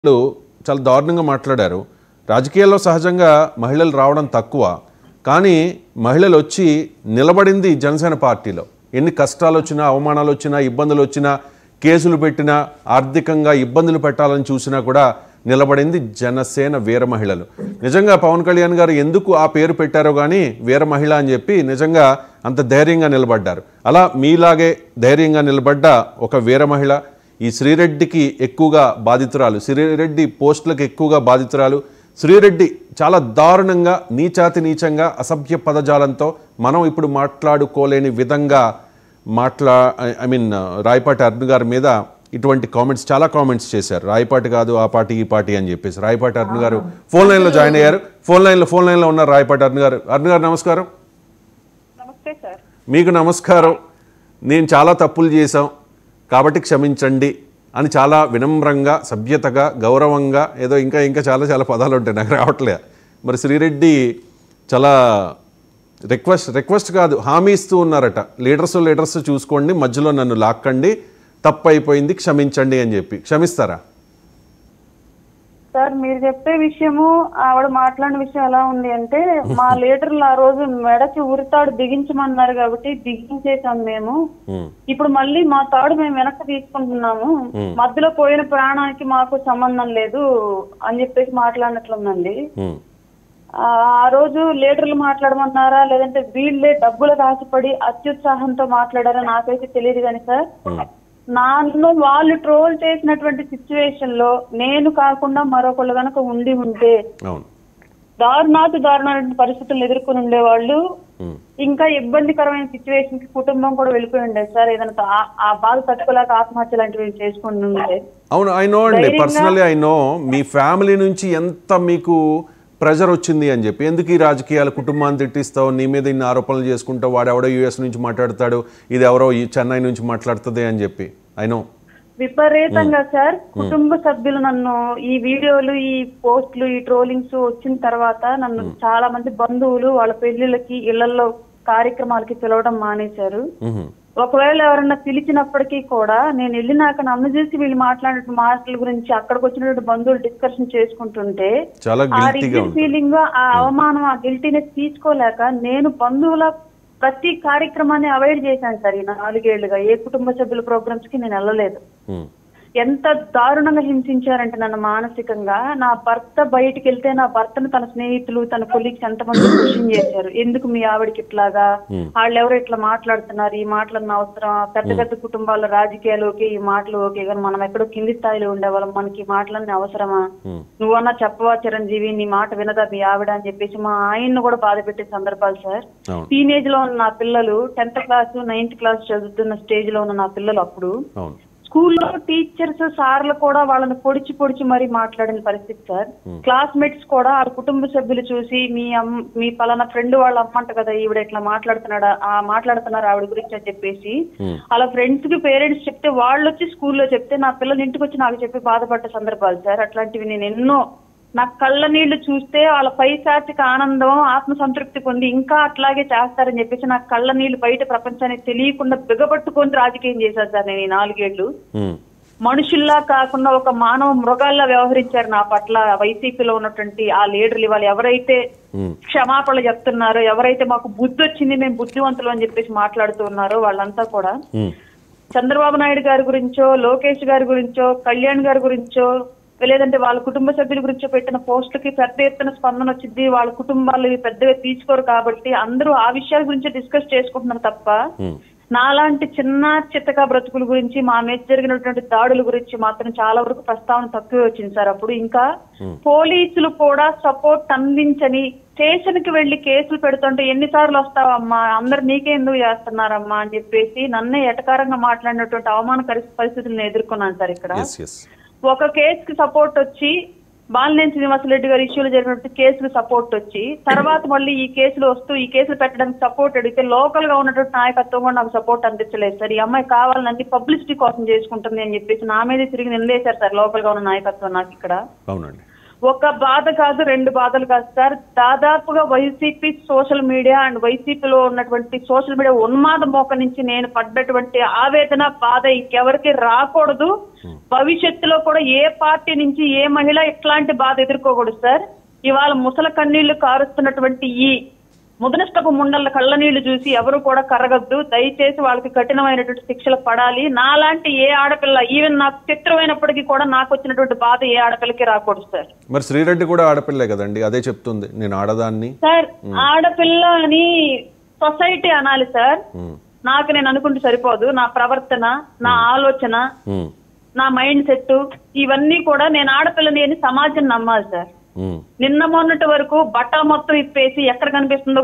వాళ్ళు చాలా దారుణంగా మాట్లాడారు రాజకీయాల్లో సహజంగా మహిళలు రావడం తక్కువ కానీ మహిళలు వచ్చి నిలబడింది జనసేన పార్టీలో ఎన్ని కష్టాలు వచ్చినా అవమానాలు వచ్చినా ఇబ్బందులు వచ్చినా కేసులు పెట్టినా ఆర్థికంగా ఇబ్బందులు పెట్టాలని చూసినా కూడా నిలబడింది జనసేన వీర మహిళలు నిజంగా పవన్ కళ్యాణ్ గారు ఎందుకు ఆ పేరు పెట్టారో కానీ వీర మహిళ అని చెప్పి నిజంగా అంత ధైర్యంగా నిలబడ్డారు అలా మీలాగే ధైర్యంగా నిలబడ్డ ఒక వీర మహిళ ఈ శ్రీరెడ్డికి ఎక్కువగా బాధితురాలు శ్రీరెడ్డి పోస్టులకు ఎక్కువగా బాధితురాలు శ్రీరెడ్డి చాలా దారుణంగా నీచాతి నీచంగా అసభ్య పదజాలంతో మనం ఇప్పుడు మాట్లాడుకోలేని విధంగా మాట్లా ఐ మీన్ రాయపాటి అరుణ్ గారి మీద ఇటువంటి కామెంట్స్ చాలా కామెంట్స్ చేశారు రాయపాటి కాదు ఆ పార్టీ ఈ పార్టీ అని చెప్పేసి రాయపాటి అరుణ్ గారు ఫోన్ లైన్లో జాయిన్ అయ్యారు ఫోన్ లైన్లో ఫోన్ లైన్లో ఉన్నారు రాయపాటి అరుణ్ గారు అరుణ్ గారు నమస్కారం నమస్తే సార్ మీకు నమస్కారం నేను చాలా తప్పులు చేశాం కాబట్టి క్షమించండి అని చాలా వినమ్రంగా సభ్యతగా గౌరవంగా ఏదో ఇంకా ఇంకా చాలా చాలా పదాలు ఉంటాయి నాకు రావట్లే మరి శ్రీరెడ్డి చాలా రిక్వెస్ట్ రిక్వెస్ట్ కాదు హామీ ఇస్తూ ఉన్నారట లీడర్స్ లీడర్స్ చూసుకోండి మధ్యలో నన్ను లాక్కండి తప్పు అయిపోయింది క్షమించండి అని చెప్పి క్షమిస్తారా సార్ మీరు చెప్పే విషయము ఆవిడ మాట్లాడిన విషయం ఎలా ఉంది అంటే మా లీడర్లు ఆ రోజు మెడకి ఉరితాడు బిగించమన్నారు కాబట్టి బిగించేసాం మేము ఉమ్, ఇప్పుడు మళ్ళీ మా తాడు మేము వెనక్కి తీసుకుంటున్నాము మధ్యలో పోయిన ప్రాణానికి మాకు సంబంధం లేదు అని చెప్పేసి మాట్లాడినట్లుందండి ఉమ్, ఆ ఆ రోజు లీడర్లు మాట్లాడమన్నారా లేదంటే వీళ్ళే డబ్బులకు ఆశపడి అత్యుత్సాహంతో మాట్లాడారా నాకైతే తెలియదు కానీ సార్ నన్ను వాళ్ళు ట్రోల్ చేసినటువంటి సిచ్యువేషన్ లో నేను కాకుండా మరొకళ్ళు గనక ఉండి ఉంటే అవును దారుణాతి దారుణమైన పరిస్థితులను ఎదుర్కొని ఉండేవాళ్ళు ఉమ్, ఇంకా ఇబ్బందికరమైన సిచ్యువేషన్ కి కుటుంబం కూడా వెళ్ళిపోయి ఉండేది సార్ ఏదైనా ఆ- ఆ బాధ తట్టుకోలేక ఆత్మహత్య లాంటివి చేసుకుని ఉండే అవును ఐ నో అండి పర్సనలీ ఐ నో మీ ఫ్యామిలీ నుంచి ఎంత మీకు ప్రెజర్ వచ్చింది అని చెప్పి ఎందుకు ఈ రాజకీయాలు కుటుంబాన్ని తిట్టిస్తావు నీ మీద ఇన్ని ఆరోపణలు చేసుకుంటావు వాడు ఎవడో యూఎస్ నుంచి మాట్లాడతాడు ఇది ఎవరో ఈ చెన్నై నుంచి మాట్లాడుతుంది అని చెప్పి ఐ నో విపరీతంగా సార్ కుటుంబ సభ్యులు నన్ను ఈ వీడియోలు ఈ పోస్టులు ఈ ట్రోలింగ్స్ వచ్చిన తర్వాత నన్ను చాలా మంది బంధువులు వాళ్ళ పెళ్లిళ్ళకి ఇళ్లలో కార్యక్రమాలకి పిలవడం మానేశారు ఒకవేళ ఎవరన్నా పిలిచినప్పటికీ కూడా నేను వెళ్ళినాక నన్ను చూసి వీళ్ళు మాట్లాడిన మాటల గురించి అక్కడికి వచ్చినటువంటి బంధువులు డిస్కషన్ చేసుకుంటుంటే చాలా ఆ గిల్టీగా రిగ్రెట్ ఉంటుంది ఫీలింగ్ ఆ అవమానం ఆ గిల్టీనెస్ తీసుకోలేక నేను బంధువుల ప్రతి కార్యక్రమాన్ని అవాయిడ్ చేశాను సార్ ఈ నాలుగేళ్లుగా ఏ కుటుంబ సభ్యుల ప్రోగ్రామ్స్ కి నేను వెళ్ళలేదు ఉమ్, ఎంత దారుణంగా హింసించారంటే నన్ను మానసికంగా నా భర్త బయటికి వెళ్తే నా భర్తను తన స్నేహితులు తన కొలీగ్స్ ఎంతమంది క్వశ్చన్ చేశారు ఎందుకు మీ ఆవిడకి ఇట్లాగా వాళ్ళు ఎవరు ఇట్లా మాట్లాడుతున్నారు ఈ మాటలన్న అవసరం పెద్ద పెద్ద కుటుంబాల రాజకీయాలు ఓకే ఈ మాటలు ఓకే కానీ మనం ఎక్కడో కింది స్థాయిలో ఉండేవాళ్ళం మనకి ఈ మాటలన్నీ అవసరమా ఉమ్, నువ్వన్నా చెప్పవా చిరంజీవి నీ మాట వినదా మీ ఆవిడ అని చెప్పేసి మా ఆయన్ను కూడా బాధ పెట్టే సందర్భాలు సార్ అవును టీనేజ్ లో ఉన్న నా పిల్లలు టెన్త్ క్లాస్ నైన్త్ క్లాస్ చదువుతున్న స్టేజ్ లో ఉన్న నా పిల్లలు అప్పుడు అవును స్కూల్లో టీచర్స్ సార్లు కూడా వాళ్ళని పొడిచి పొడిచి మరీ మాట్లాడిన పరిస్థితి సార్ క్లాస్మేట్స్ కూడా వాళ్ళ కుటుంబ సభ్యులు చూసి మీ అమ్మ మీ పలానా ఫ్రెండ్ వాళ్ళ అమ్మంట కదా ఈవిడ ఇట్లా మాట్లాడుతున్నాడా ఆ మాట్లాడుతున్నారు ఆవిడ గురించి అని చెప్పేసి Hmm. అలా ఫ్రెండ్స్ కి పేరెంట్స్ చెప్తే వాళ్ళు వచ్చి స్కూల్లో చెప్తే నా పిల్లలు ఇంటికి వచ్చి నాకు చెప్పి బాధపడ్డ సందర్భాలు సార్ అట్లాంటివి నేను ఎన్నో నా కళ్ళ నీళ్లు చూస్తే వాళ్ళ పైశాచిక ఆనందం ఆత్మ సంతృప్తి పొంది ఇంకా అట్లాగే చేస్తారని చెప్పేసి నా కళ్ళ నీళ్లు బయట ప్రపంచానికి తెలియకుండా బిగబట్టుకొని రాజకీయం చేశాను సార్ నేను ఈ నాలుగేళ్లు ఉమ్, మనుషుల్లా కాకుండా ఒక మానవ మృగాల్లా వ్యవహరించారు నా పట్ల వైసీపీలో ఉన్నటువంటి ఆ లీడర్లు ఇవాళ ఎవరైతే ఉమ్, క్షమాపణలు చెప్తున్నారో ఎవరైతే మాకు బుద్ధి వచ్చింది మేము బుద్ధివంతులు అని చెప్పేసి మాట్లాడుతూ ఉన్నారో వాళ్ళంతా కూడా ఉమ్, చంద్రబాబు నాయుడు గారి గురించో లోకేష్ గారి గురించో కళ్యాణ్ గారి గురించో లేదంటే వాళ్ళ కుటుంబ సభ్యుల గురించో పెట్టిన పోస్టులకి పెద్ద ఎత్తున స్పందన వచ్చింది వాళ్ళ కుటుంబాలు ఇవి పెద్దగా తీసుకోరు కాబట్టి అందరూ ఆ విషయాల గురించి డిస్కస్ చేసుకుంటున్నారు తప్ప ఉమ్, నాలాంటి చిన్న చిత్తక బ్రతుకుల గురించి మా మీద జరిగినటువంటి దాడుల గురించి మాత్రం చాలా వరకు ప్రస్తావన తక్కువే వచ్చింది సార్ అప్పుడు ఇంకా పోలీసులు కూడా సపోర్ట్ అందించని స్టేషన్ కి వెళ్లి కేసులు పెడుతుంటే ఎన్నిసార్లు వస్తావమ్మా అందరు నీకే ఎందుకు చేస్తున్నారమ్మా అని చెప్పేసి నన్నే ఎటకారంగా మాట్లాడినటువంటి అవమానకర పరిస్థితులను ఎదుర్కొన్నాను సార్ ఇక్కడ ఎస్ ఎస్ ఒక కేసుకి సపోర్ట్ వచ్చి బాలినేని శ్రీనివాసరెడ్డి గారి ఇష్యూలో జరిగినట్టు కేసుకు సపోర్ట్ వచ్చి తర్వాత మళ్ళీ ఈ కేసులు వస్తూ ఈ కేసులు పెట్టడానికి సపోర్ట్ అడిగితే లోకల్ గా ఉన్నటువంటి నాయకత్వం కూడా నాకు సపోర్ట్ అందించలేదు సార్ ఈ అమ్మాయి కావాలని పబ్లిసిటీ కోసం చేసుకుంటుంది అని చెప్పేసి నా మీద తిరిగి నిందేశారు సార్ లోకల్ గా ఉన్న నాయకత్వం నాకు ఇక్కడ అవునండి ఒక బాధ కాదు రెండు బాధలు కాదు సార్ దాదాపుగా వైసీపీ సోషల్ మీడియా అండ్ వైసీపీలో ఉన్నటువంటి సోషల్ మీడియా ఉన్మాద మోక నుంచి నేను పడ్డటువంటి ఆవేదన బాధ ఇంకెవరికి రాకూడదు భవిష్యత్తులో కూడా ఏ పార్టీ నుంచి ఏ మహిళ ఇట్లాంటి బాధ ఎదుర్కోకూడదు సార్ ఇవాళ ముసల కన్నీళ్లు కారుస్తున్నటువంటి ఈ ముదనష్టపు ముండల కళ్ళ నీళ్లు చూసి ఎవరు కూడా కరగద్దు దయచేసి వాళ్ళకి కఠినమైనటువంటి శిక్షలు పడాలి నాలాంటి ఏ ఆడపిల్ల ఈవెన్ నాకు శత్రువైనప్పటికీ కూడా నాకు వచ్చినటువంటి బాధ ఏ ఆడపిల్లకి రాకూడదు సార్ మరి శ్రీరెడ్డి కూడా ఆడపిల్లే కదండి అదే చెప్తుంది నేను ఆడదాన్ని సార్ ఆడపిల్ల అని సొసైటీ అనాలి సార్ ఉమ్, నాకు నేను అనుకుంటే సరిపోదు నా ప్రవర్తన నా ఆలోచన ఉమ్, నా మైండ్ సెట్ ఇవన్నీ కూడా నేను ఆడపిల్లని అని సమాజం నమ్మాలి సార్ ఉమ్. నిన్న మొన్నటి వరకు బట్టలు మొత్తం ఇప్పేసి ఎక్కడ కనిపిస్తుందో